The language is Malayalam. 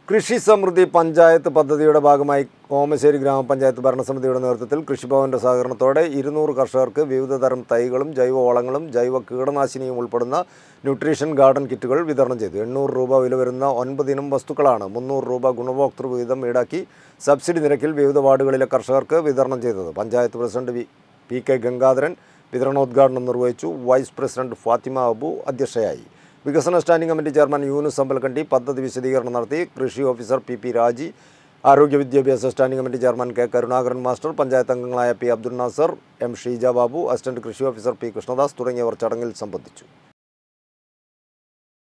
കൃഷി സമൃദ്ധി പഞ്ചായത്ത് പദ്ധതിയുടെ ഭാഗമായി ഓമശ്ശേരി ഗ്രാമപഞ്ചായത്ത് ഭരണസമിതിയുടെ നേതൃത്വത്തിൽ കൃഷിഭവന്റെ സഹകരണത്തോടെ ഇരുന്നൂറ് കർഷകർക്ക് വിവിധ തരം തൈകളും ജൈവവളങ്ങളും ജൈവ കീടനാശിനിയും ഉൾപ്പെടുന്ന ന്യൂട്രീഷൻ ഗാർഡൻ കിറ്റുകൾ വിതരണം ചെയ്തു എണ്ണൂറ് രൂപ വില വരുന്ന ഒൻപത് ഇനം വസ്തുക്കളാണ് മുന്നൂറ് രൂപ ഗുണഭോക്തൃ വിഹിതം ഈടാക്കി സബ്സിഡി നിരക്കിൽ വിവിധ വാർഡുകളിലെ കർഷകർക്ക് വിതരണം ചെയ്തത് panchayat president V P K Gangadharan വിതരണോദ്ഘാടനം നിർവഹിച്ചു വൈസ് പ്രസിഡന്റ് ഫാത്തിമ അബു അധ്യക്ഷയായി വികസന standing committee chairman Yunus Ambalakkandi പദ്ധതി വിശദീകരണം നടത്തി കൃഷി ഓഫീസർ പി പി രാജി ആരോഗ്യ വിദ്യാഭ്യാസ standing committee chairman K Karunakaran master panchayat അംഗങ്ങളായ P Abdul Nasar M Sheeja Babu assistant കൃഷി ഓഫീസർ പി കൃഷ്ണദാസ് തുടങ്ങിയവർ ചടങ്ങിൽ സംബന്ധിച്ചു